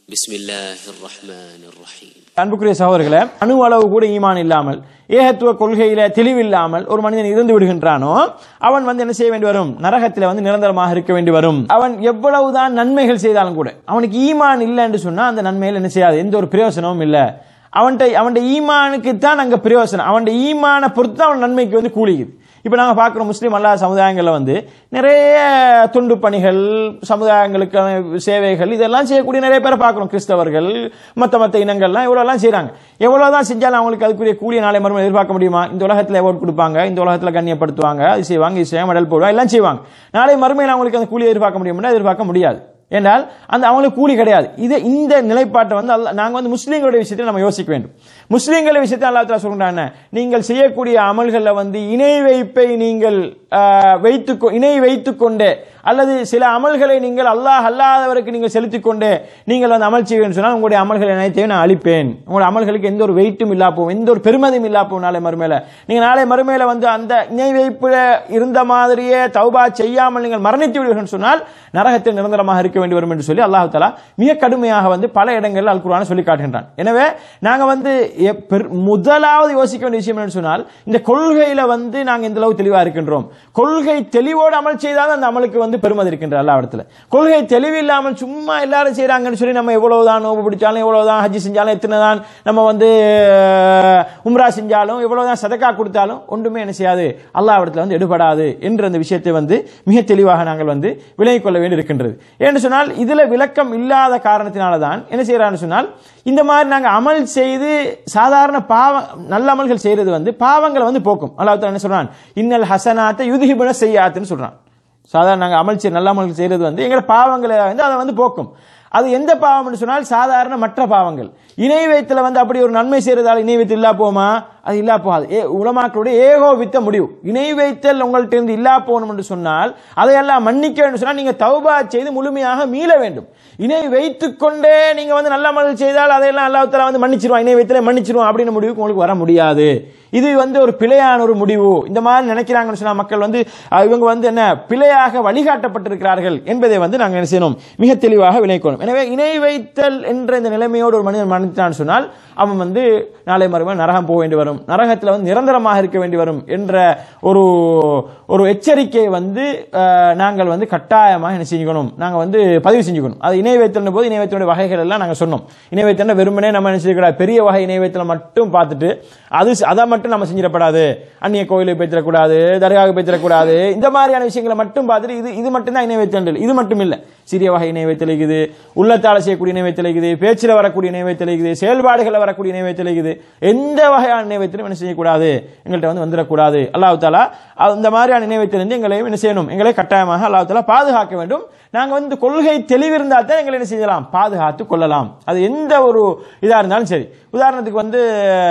بسم الله الرحمن الرحيم அன்புக்குரிய சகோதரர்களே அணு அளவு கூட ஈமான் இல்லாமல் ஏகத்துவ கொள்கையில தெளிவில்லாமல் ஒரு மனிதன் இருந்து விடுகின்றானோ அவன் வந்து என்ன செய்ய வேண்டி வரும் நரகத்தில் வந்து நிரந்தரமாக இருக்க வேண்டி வரும் அவன் எவ்வளவுதான் நன்மைகள் செய்தாலும் கூட அவனுக்கு ஈமான் இல்லைன்னு சொன்னா அந்த நன்மையில் என்ன செய்யாது எந்த ஒரு பிரயோசனமும் இல்லை அவன்கிட்ட அவன்கிட்ட ஈமானுக்கு தான் அங்க பிரயோசனம் அவன்கிட்ட ஈமானை பொறுத்து தான் அவன் நன்மைக்கு வந்து கூலிக்குது இப்போ நாங்கள் பார்க்குறோம் முஸ்லீம் அல்லாத சமுதாயங்களில் வந்து நிறைய துண்டு பணிகள் சமுதாயங்களுக்கான சேவைகள் இதெல்லாம் செய்யக்கூடிய நிறைய பேரை பார்க்குறோம் கிறிஸ்தவர்கள் மற்ற மற்ற இனங்கள்லாம் இவ்வளோலாம் செய்கிறாங்க எவ்வளோதான் செஞ்சாலும் அவங்களுக்கு அதுக்குரிய கூலிய நாளை மறுமை எதிர்பார்க்க முடியுமா இந்த உலகத்தில் ஓட் கொடுப்பாங்க இந்த உலகத்தில் கண்ணியப்படுத்துவாங்க அது செய்வாங்க இது செய்ய மெடல் போடுவாங்க எல்லாம் செய்வாங்க நாளை மறுமையில் அவங்களுக்கு அந்த கூலியை எதிர்பார்க்க முடியும்னா எதிர்பார்க்க முடியாது என்றால் அந்த அவங்களுக்கு கூலி கிடையாது இது இந்த நிலைப்பாட்டை வந்து அல்ல நாங்கள் வந்து முஸ்லீம்களுடைய விஷயத்தை நம்ம யோசிக்க வேண்டும் முஸ்லீம்களுடைய விஷயத்தை அல்லா தலா சொல்றாங்க நீங்கள் செய்யக்கூடிய அமல்களில் வந்து இணை வைப்பை நீங்கள் வைத்து இணை வைத்துக் கொண்டே அல்லது சில அமல்களை நீங்கள் அல்லாஹ் அல்லாதவருக்கு நீங்கள் செலுத்திக் கொண்டே நீங்கள் வந்து அமல் செய்வேன் சொன்னால் உங்களுடைய அமல்களை அனைத்தையும் நான் அழிப்பேன் உங்களுடைய அமல்களுக்கு எந்த ஒரு வெயிட்டும் இல்லா போகும் எந்த ஒரு பெருமதியும் இல்லா போகும் நாளை மறுமையில நீங்கள் நாளை மறுமையில வந்து அந்த இணை வைப்புல இருந்த மாதிரியே தௌபா செய்யாமல் நீங்கள் மரணித்து விடுவீர்கள் சொன்னால் நரகத்தில் நிரந்தரமாக இருக்க வேண்டி வரும் என்று சொல்லி அல்லாஹு தாலா மிக கடுமையாக வந்து பல இடங்களில் அல் குர்ஆனை சொல்லி காட்டுகின்றான் எனவே நாங்க வந்து எப்- பெர்- முதலாவது யோசிக்க வேண்டிய விஷயம் என்னன்னு சொன்னால் இந்த கொள்கையில வந்து நாங்க இந்த அளவு தெளிவா இருக்கின்றோம் கொள்கை தெளிவோடு அமல் செய்தால் அந்த அமலுக்கு வந்து பெருமதி இருக்கின்ற எல்லா இடத்துல கொள்கை தெளிவில்லாமல் சும்மா எல்லாரும் செய்றாங்கன்னு சொல்லி நம்ம எவ்வளவுதான் நோவு பிடிச்சாலும் எவ்வளவுதான் ஹஜ்ஜி செஞ்சாலும் எத்தனை தான் நம்ம வந்து அஹ், உம்ரா செஞ்சாலும் எவ்வளவுதான் சதக்கா கொடுத்தாலும் ஒன்றுமே என்ன செய்யாது அல்லாஹ் இடத்துல வந்து எடுபடாது என்ற அந்த விஷயத்தை வந்து மிக தெளிவாக நாங்கள் வந்து விலகிக் கொள்ள வேண்டி இருக்கின்றது ஏன்னு சொன்னால் இதுல விளக்கம் இல்லாத காரணத்தினால தான் என்ன செய்யறான்னு சொன்னால் இந்த மாதிரி நாங்கள் அமல் செய்து சாதாரண பாவ நல்ல அமல்கள் செய்யறது வந்து பாவங்களை வந்து போக்கும் அல்லாஹ் தஆலா என்ன சொல்றான் இன்னல் ஹசனாத்தை யுதிஹிபுன செய்யாத்துன்னு சொல்றான் சாதாரண நாங்கள் அமல் செய்ய நல்ல அமல்கள் செய்யறது வந்து எங்களோட பாவங்களை வந்து அதை வந்து போக்கும் அது எந்த பாவம்னு சொன்னால் சாதாரண மற்ற பாவங்கள் இணை வைத்துல வந்து அப்படி ஒரு நன்மை செய்யறதால இணை வைத்து இல்லா போமா அது இல்லா போகாது ஏ உலமாக்களுடைய ஏகோபித்த முடிவு இணை வைத்தல் உங்கள்ட்ட இருந்து இல்லா போகணும் என்று சொன்னால் அதையெல்லாம் மன்னிக்க வேண்டும் சொன்னால் நீங்க தௌபா செய்து முழுமையாக மீள வேண்டும் இணை வைத்துக் கொண்டே நீங்க வந்து நல்ல அமல் செய்தால் அதையெல்லாம் அல்லாஹ் தஆலா வந்து மன்னிச்சிருவான் இணை வைத்தலே மன்னிச்சிருவான் அப்படின்னு முடிவுக்கு உங்களுக்கு வர முடியாது இது வந்து ஒரு பிழையான ஒரு முடிவு இந்த மாதிரி நினைக்கிறாங்கன்னு சொன்னா மக்கள் வந்து அஹ், இவங்க வந்து என்ன பிழையாக வழிகாட்டப்பட்டிருக்கிறார்கள் என்பதை வந்து நாங்கள் என்ன செய்யணும் மிக தெளிவாக விளைக்கணும் எனவே இணை வைத்தல் என்ற இந்த நிலைமையோடு ஒரு மனிதன் மன்னித்தான் சொன்னால் அவன் வந்து நாளை மறுபடியும் நரகம் போக வேண்டி வரும் நரகத்தில் வந்து நிரந்தரமாக இருக்க வேண்டி வரும் என்ற ஒரு ஒரு எச்சரிக்கை வந்து அஹ், நாங்கள் வந்து கட்டாயமாக என்ன செஞ்சுக்கணும் நாங்கள் வந்து பதிவு செஞ்சுக்கணும் அது இணை வைத்தல் போது இணை வைத்தலுடைய வகைகள் எல்லாம் நாங்கள் சொன்னோம் இணை வைத்தல் வெறுமனே நம்ம என்ன செய்யக்கூடாது பெரிய வகை இணை வைத்தலை மட்டும் பார்த்துட்டு அது அதை மட்டும் நம்ம செஞ்சிடப்படாது அந்நிய கோயிலுக்கு பேத்திடக்கூடாது தர்காவுக்கு பேத்திடக்கூடாது இந்த மாதிரியான விஷயங்களை மட்டும் பார்த்துட்டு இது இது மட்டும்தான் இணை வைத்தல் இது மட்டும் இல்லை சிறிய வகை இணை வைத்தல் இருக்குது உள்ளத்தால் செய்யக்கூடிய இணை வைத்தல் இருக்குது பேச்சில் வரக்கூடிய இணை வைத்தல் இருக்குது செயல்பாடுகளில் வரக்கூடிய இணை வைத்தல் இருக்குது எந்த வகையான இணை வைத்தலும் என்ன செய்யக்கூடாது எங்கள்கிட்ட வந்து வந்துடக்கூடாது அல்லாஹ் தாலா அந்த மாதிரியான இணை வைத்திலிருந்து எங்களையும் என்ன செய்யணும் எங்களை கட்டாயமாக அல்லாஹ் தாலா பாதுகாக்க வேண்டும் நாங்கள் வந்து கொள்கை தெளிவிருந்தால் தான் எங்களை என்ன செய்யலாம் பாதுகாத்து கொள்ளலாம் அது எந்த ஒரு இதாக இருந்தாலும் சரி உதாரணத்துக்கு வந்து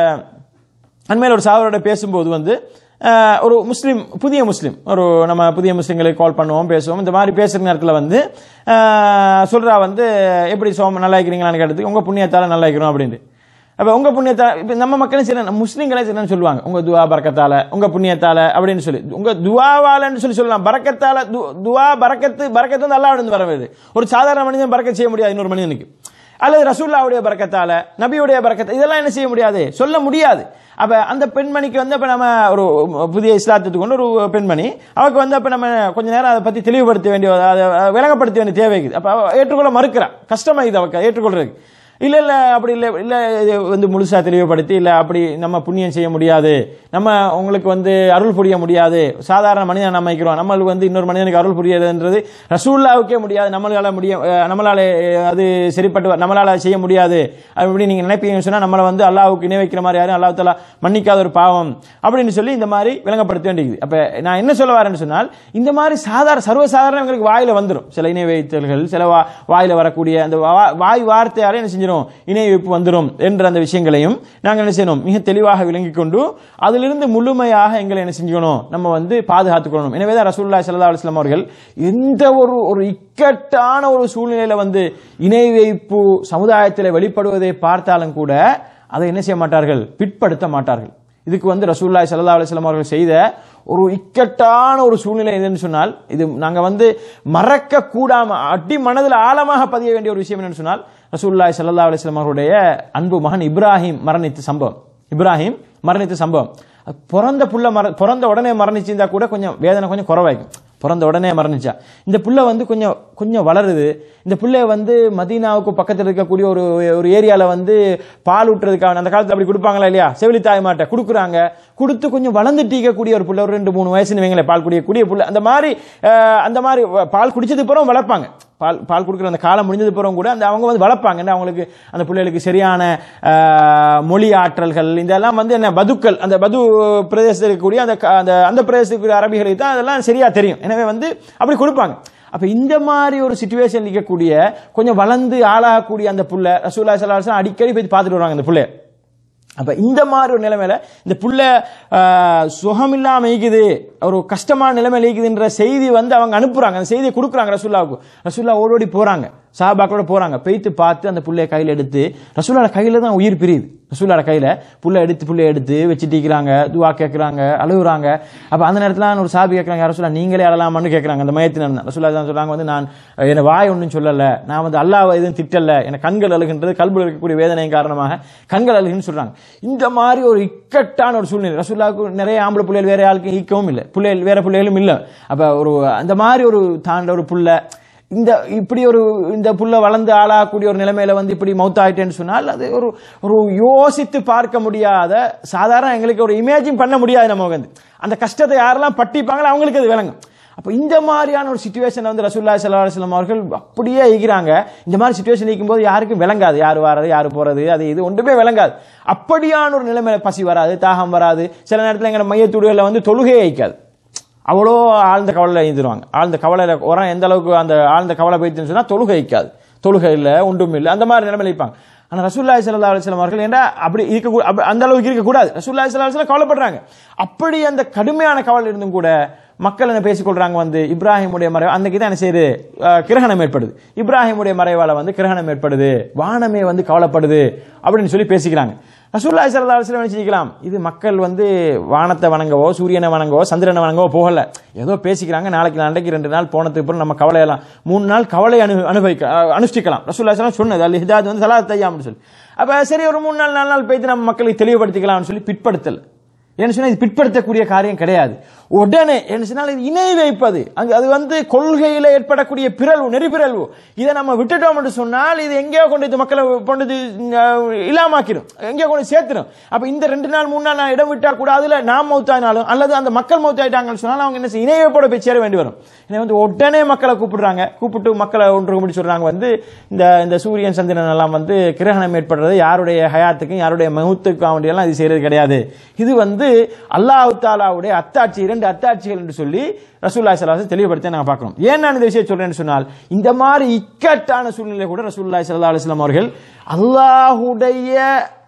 அண்மையில் ஒரு சாவரோட பேசும்போது வந்து அஹ், ஒரு முஸ்லீம் புதிய முஸ்லீம் ஒரு நம்ம புதிய முஸ்லீம்களுக்கு கால் பண்ணுவோம் பேசுவோம் இந்த மாதிரி பேசுகிற நேரத்தில் வந்து அஹ், சொல்றா வந்து எப்படி சோம நல்லா இருக்கிறீங்களான்னு கேட்டதுக்கு உங்கள் புண்ணியத்தால் நல்லா இருக்கிறோம் அப்படின்ட்டு அப்போ உங்கள் புண்ணியத்தால் இப்போ நம்ம மக்களும் சரி முஸ்லீம்களே சரி சொல்லுவாங்க உங்கள் துவா பறக்கத்தால உங்கள் புண்ணியத்தால அப்படின்னு சொல்லி உங்கள் துவாவாலன்னு சொல்லி சொல்லலாம் பறக்கத்தால து- துவா பறக்கத்து பறக்கத்து வந்து அல்லாஹ் இருந்து வரவேது ஒரு சாதாரண மனிதன் பறக்க செய்ய முடியாது இன்னொரு மனிதனுக்கு அல்லது ரசூல்லாவுடைய பறக்கத்தால நபியுடைய பறக்கத்தை இதெல்லாம் என்ன செய்ய முடியாது சொல்ல முடியாது அப்ப அந்த பெண்மணிக்கு வந்து அப்ப நம்ம ஒரு புதிய இஸ்லாத்துக்கு கொண்டு ஒரு பெண்மணி அவருக்கு வந்து அப்ப நம்ம கொஞ்ச நேரம் அதை பத்தி தெளிவுபடுத்த வேண்டிய அதை விளங்கப்படுத்த வேண்டிய தேவை இருக்குது அப்ப அவ ஏற்றுக்கொள்ள மறுக்கிறா கஷ்டமா இது அவக்கு ஏற்றுக்கொள்றதுக்கு இல்ல இல்ல அப்படி இல்ல இல்ல இது வந்து முழுசா தெளிவுபடுத்தி இல்ல அப்படி நம்ம புண்ணியம் செய்ய முடியாது நம்ம உங்களுக்கு வந்து அருள் புரிய முடியாது சாதாரண மனிதன் நம்ம இருக்கிறோம் நம்மளுக்கு வந்து இன்னொரு மனிதனுக்கு அருள் புரியதுன்றது ரசூல்லாவுக்கே முடியாது நம்மளால முடிய அஹ் நம்மளால அஹ், அது சரிப்பட்டு வ- நம்மளால செய்ய முடியாது அப்படி நீங்க நினைப்பீங்கன்னு சொன்னா நம்மளை வந்து அல்லாஹ்வுக்கு இணை வைக்கிற மாதிரி யாரும் அல்லாஹ் தஆலா மன்னிக்காத ஒரு பாவம் அப்படின்னு சொல்லி இந்த மாதிரி விளங்கப்படுத்த வேண்டியது அப்ப நான் என்ன சொல்ல வரேன்னு சொன்னால் இந்த மாதிரி சாதாரண சர்வசாதாரண எங்களுக்கு வாயில வந்துடும் சில இணை வைத்தல்கள் சில வா- வாயில வரக்கூடிய அந்த வா- வாய் வார்த்தையாலே என்ன செஞ்சிடும் இணை வைப்பு வந்துடும் என்ற அந்த விஷயங்களையும் நாங்கள் என்ன செய்யணும் மிக தெளிவாக விளங்கிக் கொண்டு அதிலிருந்து முழுமையாக எங்களை என்ன செஞ்சுக்கணும் நம்ம வந்து பாதுகாத்துக் கொள்ளணும் எனவே தான் ரசூல்லா ஸல்லல்லாஹு அலைஹி வஸல்லம் அவர்கள் எந்த ஒரு ஒரு இக்கட்டான ஒரு சூழ்நிலையில வந்து இணை வைப்பு சமுதாயத்தில் வெளிப்படுவதை பார்த்தாலும் கூட அதை என்ன செய்ய மாட்டார்கள் பிற்படுத்த மாட்டார்கள் இதுக்கு வந்து ரசூல்லாய் ஸல்லல்லாஹு அலைஹி வஸல்லம் அவர்கள் செய்த ஒரு இக்கட்டான ஒரு சூழ்நிலை எதுன்னு சொன்னால் இது நாங்க வந்து மறக்க கூடாம அடி மனதில் ஆழமாக பதிய வேண்டிய ஒரு விஷயம் என்னன்னு சொன்னால் ரசூலுல்லாஹி ஸல்லல்லாஹு அலைஹி வஸல்லம் அவருடைய அன்பு மகன் இப்ராஹிம் மரணித்த சம்பவம் இப்ராஹிம் மரணித்த சம்பவம் அது பிறந்த புள்ள மர பிறந்த உடனே மரணிச்சிருந்தா கூட கொஞ்சம் வேதனை கொஞ்சம் குறவாய்க்கும் பிறந்த உடனே மரணிச்சா இந்த புள்ள வந்து கொஞ்சம் கொஞ்சம் வளருது இந்த புள்ளைய வந்து மதீனாவுக்கு பக்கத்தில் இருக்கக்கூடிய ஒரு ஒரு ஏரியாவில் வந்து பால் ஊட்டுறதுக்காக அந்த காலத்தில் அப்படி கொடுப்பாங்களா இல்லையா செவிலி தாய்மாட்ட கொடுக்குறாங்க கொடுத்து கொஞ்சம் வளர்ந்துட்டீக்கக்கூடிய ஒரு புள்ள ஒரு ரெண்டு மூணு வயசுன்னு வைங்களேன் பால் குடிக்கக்கூடிய புள்ள அந்த மாதிரி அஹ், அந்த மாதிரி வ- பால் குடிச்சது பிறகு வளர்ப்பாங்க பால் பால் கொடுக்குற அந்த காலம் முடிஞ்சது பிறகு கூட அந்த அவங்க வந்து வளர்ப்பாங்க என்ன அவங்களுக்கு அந்த பிள்ளைகளுக்கு சரியான அஹ், மொழி ஆற்றல்கள் இதெல்லாம் வந்து என்ன பதுக்கள் அந்த பது பிரதேசத்தில் இருக்கக்கூடிய அந்த க- அந்த அந்த பிரதேசத்துக்கு அரபிகளுக்கு தான் அதெல்லாம் சரியா தெரியும் எனவே வந்து அப்படி கொடுப்பாங்க அப்ப இந்த மாதிரி ஒரு சுச்சுவேஷன் இருக்கக்கூடிய கொஞ்சம் வளர்ந்து ஆளாகக்கூடிய அந்த புள்ள ரசூல்லா ஸல்லல்லாஹு அலைஹி வஸல்லம் அடிக்கடி போய் பார்த்துட்டு வருவாங்க அந்த புள்ளைய அப்ப இந்த மாதிரி ஒரு நிலைமையில இந்த புள்ள ஆஹ், சுகம் இல்லாம ஈக்குது ஒரு கஷ்டமான நிலைமையில ஈக்குதுன்ற செய்தி வந்து அவங்க அனுப்புறாங்க அந்த செய்தியை கொடுக்குறாங்க ரசூல்லாவுக்கு ரசூல்லா ஓடோடி போறாங்க சாபாக்களோட போறாங்க பெய்த்து பார்த்து அந்த புள்ளைய கையில எடுத்து ரசூலோட கையில தான் உயிர் பிரியுது ரசூலோட கையில புள்ள எடுத்து புள்ளைய எடுத்து வச்சுட்டிக்கிறாங்க துவா கேட்கறாங்க அழுகுறாங்க அப்ப அந்த நேரத்துல ஒரு சாபி கேட்கறாங்க ரசூலா நீங்களே அழலாமான்னு கேட்கறாங்க அந்த மயத்தினர் தான் ரசூலா தான் சொல்றாங்க வந்து நான் என்ன வாய் ஒன்றும் சொல்லல நான் வந்து அல்லாஹ் எதுவும் திட்டல என கண்கள் அழுகின்றது கல்புல இருக்கக்கூடிய வேதனையின் காரணமாக கண்கள் அழுகுன்னு சொல்றாங்க இந்த மாதிரி ஒரு இக்கட்டான ஒரு சூழ்நிலை ரசூல்லாவுக்கு நிறைய ஆம்பளை பிள்ளைகள் வேற ஆளுக்கு ஈக்கவும் இல்லை பிள்ளைகள் வேற பிள்ளைகளும் இல்லை அப்ப ஒரு அந்த மாதிரி ஒரு தாண்ட ஒரு புள்ள இந்த இப்படி ஒரு இந்த புள்ள வளர்ந்து ஆளாகக்கூடிய ஒரு நிலைமையில வந்து இப்படி மௌத்தாயிட்டேன்னு சொன்னால் அது ஒரு ஒரு யோசித்து பார்க்க முடியாத சாதாரண எங்களுக்கு ஒரு இமேஜின் பண்ண முடியாது நம்ம வந்து அந்த கஷ்டத்தை யாரெல்லாம் பட்டிப்பாங்களோ அவங்களுக்கு அது விளங்கும் அப்ப இந்த மாதிரியான ஒரு சுச்சுவேஷன் வந்து ரசூல்லாய் சல்லா அலுவலம் அவர்கள் அப்படியே ஈகிறாங்க இந்த மாதிரி சுச்சுவேஷன் இருக்கும்போது யாருக்கும் விளங்காது யார் வர்றது யார் போறது அது இது ஒன்றுமே விளங்காது அப்படியான ஒரு நிலைமையில பசி வராது தாகம் வராது சில நேரத்தில் எங்க மையத்துடுகளில் வந்து தொழுகையே வைக்காது அவ்வளோ ஆழ்ந்த கவலையில் எழுந்துருவாங்க ஆழ்ந்த கவலையில் உரம் எந்த அளவுக்கு அந்த ஆழ்ந்த கவலை போயிடுச்சுன்னு சொன்னா தொழுகை வைக்காது தொழுகை இல்லை ஒன்றும் இல்லை அந்த மாதிரி நிலைமையில இருப்பாங்க ஆனா ரசூல்லாய் சல்லா அலுவலம் அவர்கள் ஏன்டா அப்படி இருக்க கூ- அப்ப அந்த அளவுக்கு இருக்கக்கூடாது ரசூல்லாய் சல்லா அலுவலம் கவலைப்படுறாங்க அப்படி அந்த கடுமையான கவலை இருந்தும் கூட மக்கள் என்ன பேசிக்கொள்றாங்க வந்து இப்ராஹிமுடைய மறைவு அன்னைக்கு தான் என்ன செய்யுது அஹ், கிரகணம் ஏற்படுது இப்ராஹிமுடைய மறைவால வந்து கிரகணம் ஏற்படுது வானமே வந்து கவலைப்படுது அப்படின்னு சொல்லி பேசிக்கிறாங்க ரசூல்லாய் சல்லா அலுவலம் நினைச்சிக்கலாம் இது மக்கள் வந்து வானத்தை வணங்கவோ சூரியனை வணங்கவோ சந்திரனை வணங்கவோ போகல ஏதோ பேசிக்கிறாங்க நாளைக்கு நாளைக்கு ரெண்டு நாள் போனதுக்கு அப்புறம் நம்ம கவலையெல்லாம் மூணு நாள் கவலை அனு அனுபவிக்க அஹ், அனுஷ்டிக்கலாம் ரசூல்லா ஸல்லல்லாஹு சொன்னது அல் ஹிதாத் வந்து சலா தையாம்னு சொல்லி அப்ப சரி ஒரு மூணு நாள் நாலு நாள் போயிட்டு நம்ம மக்களுக்கு தெளிவுபடுத்திக்கலாம்னு சொல்லி பிற்படுத்தல் என்ன சொன்னா இது பிற்படுத்தக்கூடிய காரியம் கிடையாது உடனே என்ன சொன்னால் இது இணை வைப்பது அங்க அது வந்து கொள்கையில ஏற்படக்கூடிய பிறழ்வு நெறிப்பிறழ்வு இதை நம்ம விட்டுட்டோம் என்று சொன்னால் இது எங்கேயோ கொண்டு இது மக்களை கொண்டு இது, அஹ், இல்லாமாக்கிடும் எங்கேயோ கொண்டு சேர்த்துடும் அப்ப இந்த ரெண்டு நாள் மூணு நாள் நான் இடம் விட்டா கூட அதுல நாம் மௌத்தாயினாலும் அல்லது அந்த மக்கள் மௌத்தாயிட்டாங்கன்னு சொன்னால் அவங்க என்ன செய்ய இணை வைப்போட போய் சேர வேண்டி வரும் எனவே வந்து உடனே மக்களை கூப்பிடுறாங்க கூப்பிட்டு மக்களை ஒன்று முடி சொல்றாங்க வந்து இந்த இந்த சூரியன் சந்திரன் எல்லாம் வந்து கிரகணம் ஏற்படுறது யாருடைய ஹயாத்துக்கும் யாருடைய மகுத்துக்கும் வேண்டியெல்லாம் இது செய்யறது கிடையாது இது வந்து அல்லாஹ் தாலாவுடைய அத்தாட்சி இரண்டு அத்தாட்சிகள் என்று சொல்லி ரசூல்லாய் சலாஹ் தெளிவுபடுத்த நாங்கள் பார்க்கிறோம் ஏன் நான் இந்த விஷயம் சொல்றேன்னு சொன்னால் இந்த மாதிரி இக்கட்டான சூழ்நிலை கூட ரசூல்லாய் சல்லா அலுவலாம் அவர்கள் அல்லாஹுடைய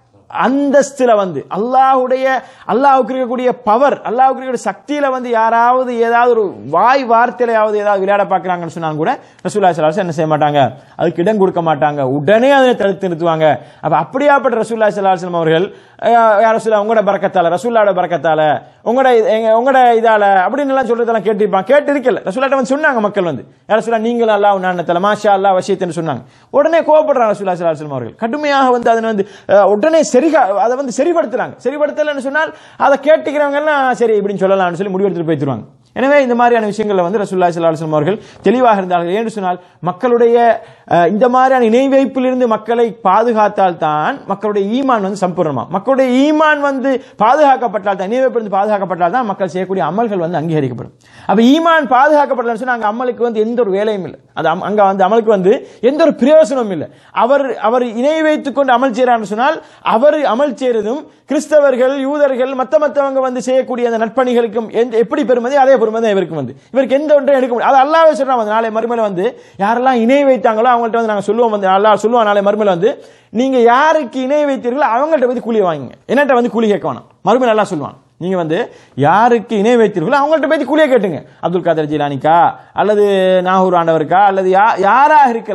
அந்தஸ்துல வந்து அல்லாஹ்வுடைய அல்லாஹ்வுக்கு இருக்கக்கூடிய பவர் அல்லாஹ்வுக்கு இருக்கக்கூடிய சக்தியில வந்து யாராவது ஏதாவது ஒரு வாய் வார்த்தையிலாவது ஏதாவது விளையாட பார்க்கறாங்கன்னு சொன்னாலும் கூட ரசூல்லா ஸல்லல்லாஹு என்ன செய்ய மாட்டாங்க அதுக்கு இடம் கொடுக்க மாட்டாங்க உடனே அதை தடுத்து நிறுத்துவாங்க அப்ப அப்படியாப்பட்ட ரசூல்லா ஸல்லல்லாஹு அலைஹி வஸல்லம் அவர்கள் அஹ், யா ரசூலா உங்களோட பரக்கத்தால ரசூல்லாவோட பரக்கத்தால உங்களோட இது- எங்க- உங்களோட இதால அப்படின்னு எல்லாம் சொல்றதெல்லாம் கேட்டிருப்பான் கேட்டு இருக்கல ரசூல்லாட்ட வந்து சொன்னாங்க மக்கள் வந்து யார சொல்லா நீங்களும் அல்லாஹ் நானத்தல மாஷா அல்லாஹ் வசியத்துன்னு சொன்னாங்க உடனே கோவப்படுறாங்க ரசூல்லா ஸல்லல்லாஹு அலைஹி வஸல்லம் அவர்கள் கடுமையாக வந்து அதனை வந்து அஹ், உடனே சரிகா அதை வந்து சரிப்படுத்துறாங்க சரிப்படுத்தலைன்னு சொன்னால் அதை கேட்டுக்கிறவங்க எல்லாம் சரி இப்படின்னு சொல்லலாம்னு சொல்லி முடிவெடுத்துட்டு போய்த்துருவாங்க எனவே இந்த மாதிரியான விஷயங்கள்ல வந்து ரசூல்லாய் ஸல்லல்லாஹு அலைஹி வஸல்லம் அவர்கள் தெளிவாக இருந்தார்கள் என்று சொன்னால் மக்களுடைய அஹ், இந்த மாதிரியான இணை வைப்பிலிருந்து மக்களை பாதுகாத்தால் தான் மக்களுடைய ஈமான் வந்து சம்பூர்ணமா மக்களுடைய ஈமான் வந்து பாதுகாக்கப்பட்டால் தான் இணை வைப்பிலிருந்து பாதுகாக்கப்பட்டால் தான் மக்கள் செய்யக்கூடிய அமல்கள் வந்து அங்கீகரிக்கப்படும் அப்ப ஈமான் பாதுகாக்கப்படலன்னு சொன்னா அங்க அமலுக்கு வந்து எந்த ஒரு வேலையும் இல்லை அது அம்- அங்க வந்து அமலுக்கு வந்து எந்த ஒரு பிரயோசனமும் இல்லை அவர் அவர் இணை வைத்துக் கொண்டு அமல் செய்யறான்னு சொன்னால் அவர் அமல் செய்யறதும் கிறிஸ்தவர்கள் யூதர்கள் மத்த மத்தவங்க வந்து செய்யக்கூடிய அந்த நற்பணிகளுக்கும் எந்த எப்படி பெருமதி அதே பெருமதி தான் இவருக்கு வந்து இவருக்கு எந்த ஒன்றும் எடுக்க முடியாது அது அல்லாவே சொல்றான் வந்து நாளை மறுமையில வந்து யாரெல்லாம் இணை வைத்தாங்களோ அவங்கள்ட்ட வந்து நாங்க சொல்லுவோம் வந்து அல்லாஹ் சொல்லுவோம் நாளை மறுமையில வந்து நீங்க யாருக்கு இணை வைத்தீர்களோ அவங்கள்ட்ட வந்து கூலி வாங்குங்க என்னட்ட வந்து கூலி கேட்க வேணாம் மறுமையில அல்லாஹ் சொல்லுவான் நீங்க வந்து யாருக்கு இணை வைத்தீர்களோ அவங்கள்ட்ட போய் கூலியை கேட்டுங்க அப்துல் காதர் ஜிலானிக்கா அல்லது நாகூர் ஆண்டவருக்கா அல்லது யா- யாராக இருக்கலாம்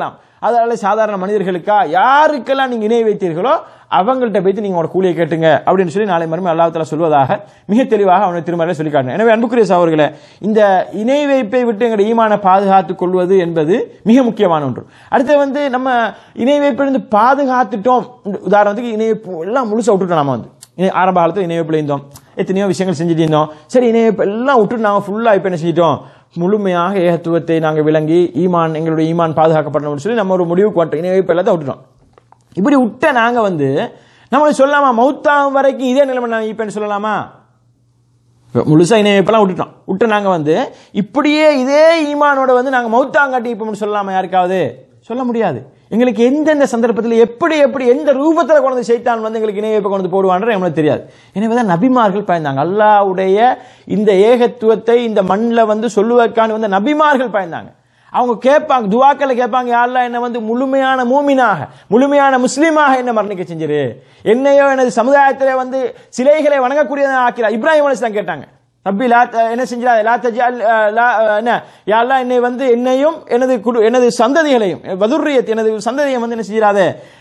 அதனால சாதாரண மனிதர்களுக்கா யாருக்கெல்லாம் நீங்க இணை வைத்தீர்களோ அவங்கள்ட்ட போயிட்டு நீங்க உங்களோட கூலியை கேட்டுங்க அப்படின்னு சொல்லி நாளை மறுமை அல்லாஹ் தஆலா சொல்வதாக மிக தெளிவாக அவனை திருமறையில் சொல்லி காட்டினார் எனவே அன்புக்குரிய சகோதரர்களே இந்த இணை வைப்பை விட்டு எங்களுடைய ஈமான பாதுகாத்துக் கொள்வது என்பது மிக முக்கியமான ஒன்று அடுத்து வந்து நம்ம இணை வைப்பிலிருந்து பாதுகாத்துட்டோம் உதாரணத்துக்கு இணை வைப்பு எல்லாம் முழுசா விட்டுட்டோம் நாம வந்து இணை- ஆரம்ப காலத்தில் இணை வைப்பில் இருந்தோம் எத்தனையோ விஷயங்கள் செஞ்சுட்டு இருந்தோம் சரி இணை வைப்பு எல்லாம் விட்டுட்டு நாங்கள் ஃபுல்லாக இப்போ என்ன செஞ்சிட்டோம் முழுமையாக ஏகத்துவத்தை நாங்கள் விளங்கி ஈமான் எங்களுடைய ஈமான் பாதுகாக்கப்படணும்னு சொல்லி நம்ம ஒரு முடிவுக்கு வந்துட்டோம் இணை வைப்பு எல்லாத்தையும் விட்டுட்டோம் இப்படி விட்ட நாங்க வந்து நம்மளுக்கு சொல்லலாமா மௌத்தாகும் வரைக்கும் இதே நிலைமை நான் இப்பன்னு சொல்லலாமா இப்ப முழுசா இணைய இப்பெல்லாம் விட்டுட்டோம் விட்டு நாங்க வந்து இப்படியே இதே ஈமானோட வந்து நாங்க மௌத்தாங்காட்டி இப்போம்னு சொல்லலாமா யாருக்காவது சொல்ல முடியாது எங்களுக்கு எந்தெந்த சந்தர்ப்பத்தில் எப்படி எப்படி எந்த ரூபத்தில் கொண்டு வந்து சைத்தான் வந்து எங்களுக்கு இணைய கொண்டு வந்து போடுவான்ற எங்களுக்கு தெரியாது எனவே தான் நபிமார்கள் பயந்தாங்க அல்லாஹ்வுடைய இந்த ஏகத்துவத்தை இந்த மண்ணில் வந்து சொல்லுவதற்கான வந்து நபிமார்கள் பயந்தாங்க அவங்க கேட்பாங்க துவாக்களை கேட்பாங்க யாரெல்லாம் என்ன வந்து முழுமையான மூமினாக முழுமையான முஸ்லீமாக என்ன மரணிக்க செஞ்சிரு என்னையோ எனது சமுதாயத்தில் வந்து சிலைகளை வணங்கக்கூடியதை ஆக்கிறார் இப்ராஹிம் அலிஸ்லாம் கேட்டாங்க ரப்பி லா த- என்ன செஞ்சா லா தஜால் அஹ், லா அஹ், என்ன யாரெல்லாம் என்னை வந்து என்னையும் எனது குடு எனது சந்ததிகளையும் வதுர்ரியத் எனது சந்ததியை வந்து என்ன செஞ்சிடாத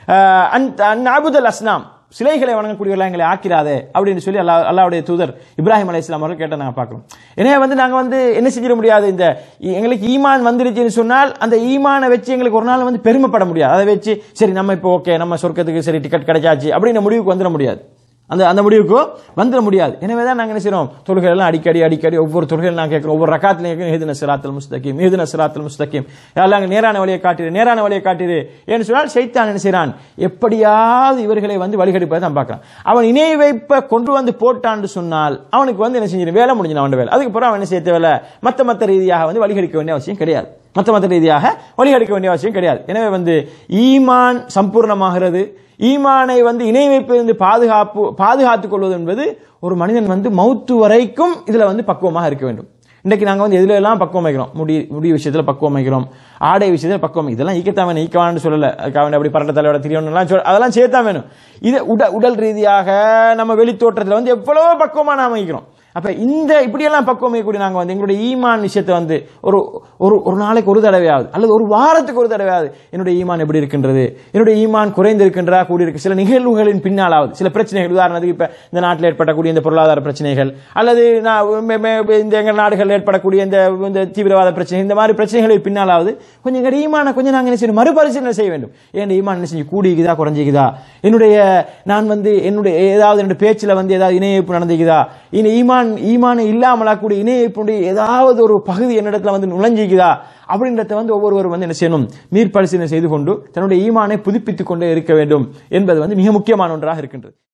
அன் அன் ஆபுதல் அஸ்னாம் சிலைகளை வணங்கக்கூடியவர்களாக எங்களை ஆக்கிறாதே அப்படின்னு சொல்லி அல்லா அல்லாவுடைய தூதர் இப்ராஹிம் அலை இஸ்லாம் அவர்கள் கேட்ட நாங்கள் பார்க்கிறோம் எனவே வந்து நாங்கள் வந்து என்ன செஞ்சிட முடியாது இந்த இ- எங்களுக்கு ஈமான் வந்துருச்சுன்னு சொன்னால் அந்த ஈமானை வச்சு எங்களுக்கு ஒரு நாள் வந்து பெருமைப்பட முடியாது அதை வச்சு சரி நம்ம இப்போ ஓகே நம்ம சொர்க்கத்துக்கு சரி டிக்கெட் கிடைச்சாச்சு அப்படின்னு முடிவுக்கு வந்துட முடியாது அந்த அந்த முடிவுக்கு வந்துட முடியாது எனவே தான் நாங்கள் என்ன செய்றோம் தொழுகைகள் எல்லாம் அடிக்கடி அடிக்கடி ஒவ்வொரு தொழுகையில் நான் கேட்கிறோம் ஒவ்வொரு ரக்காத்திலையும் கேட்கிறோம் ஹேதுன சிராத்தல் முஸ்தகீம் ஹேதுன சிராத்தல் முஸ்தகீம் எல்லாம் நேரான வழியை காட்டிடு நேரான வழியை காட்டிடு என்று சொன்னால் சைத்தான் என்ன செய்றான் எப்படியாவது இவர்களை வந்து வழிகடிப்பதை தான் பார்க்கலாம் அவன் இணை வைப்ப கொண்டு வந்து போட்டான்னு சொன்னால் அவனுக்கு வந்து என்ன செஞ்சிடும் வேலை முடிஞ்சு அவன் வேலை அதுக்கப்புறம் அவன் என்ன செய்ய தேவையில்ல மத்த மத்த ரீதியாக வந்து வழிகடிக்க வேண்டிய அவசியம் கிடையாது மத்த மத்த ரீதியாக வழிகடிக்க வேண்டிய அவசியம் கிடையாது எனவே வந்து ஈமான் சம்பூர்ணமாகிறது ஈமானை வந்து இணை வைப்பிலிருந்து பாதுகாப்பு பாதுகாத்துக் கொள்வது என்பது ஒரு மனிதன் வந்து மௌத்து வரைக்கும் இதுல வந்து பக்குவமாக இருக்க வேண்டும் இன்றைக்கு நாங்க வந்து எதுல எல்லாம் பக்குவம் வைக்கிறோம் முடி முடி விஷயத்துல பக்குவம் வைக்கிறோம் ஆடை விஷயத்துல பக்குவம் இதெல்லாம் ஈக்கத்தான் வேணும் ஈக்கவான்னு சொல்லல அதுக்காக வேண்டி அப்படி பரட்ட தலையோட திரியணும் சொல்ல அதெல்லாம் சேர்த்தான் வேணும் இது உட உடல் ரீதியாக நம்ம வெளி தோற்றத்துல வந்து எவ்வளவோ பக்குவமா நாம வைக்கிறோம் அப்ப இந்த இப்படியெல்லாம் பக்குவம் வைக்கக்கூடிய நாங்க வந்து எங்களுடைய ஈமான் விஷயத்தை வந்து ஒரு ஒரு ஒரு நாளைக்கு ஒரு தடவையாவது அல்லது ஒரு வாரத்துக்கு ஒரு தடவையாவது என்னுடைய ஈமான் எப்படி இருக்கின்றது என்னுடைய ஈமான் குறைந்து இருக்கின்றா கூடி இருக்கு சில நிகழ்வுகளின் பின்னாலாவது சில பிரச்சனைகள் உதாரணத்துக்கு இப்ப இந்த நாட்டில் ஏற்படக்கூடிய இந்த பொருளாதார பிரச்சனைகள் அல்லது நான் மே- மே- இந்த எங்கள் நாடுகள் ஏற்படக்கூடிய இந்த இந்த தீவிரவாத பிரச்சனை இந்த மாதிரி பிரச்சனைகளின் பின்னாலாவது கொஞ்சம் எங்க ஈமான கொஞ்சம் நாங்க என்ன செய்யணும் மறுபரிசீலனை செய்ய வேண்டும் என் ஈமான் என்ன செஞ்சு கூடிக்குதா குறைஞ்சிக்குதா என்னுடைய நான் வந்து என்னுடைய ஏதாவது என்னுடைய பேச்சில் வந்து ஏதாவது இணையப்பு நடந்துக்குதா இந்த ஈமான் ஈமான் இல்லாமலாக்கூடிய இணையப்புடைய ஏதாவது ஒரு பகுதி என்னிடத்துல வந்து நுழைஞ்சிக்குதா அப்படின்றத வந்து ஒவ்வொருவரும் வந்து என்ன செய்யணும் மீர்பரிசீலனை செய்து கொண்டு தன்னுடைய ஈமானை புதுப்பித்துக் கொண்டே இருக்க வேண்டும் என்பது வந்து மிக முக்கியமான ஒன்றாக இருக்கின்றது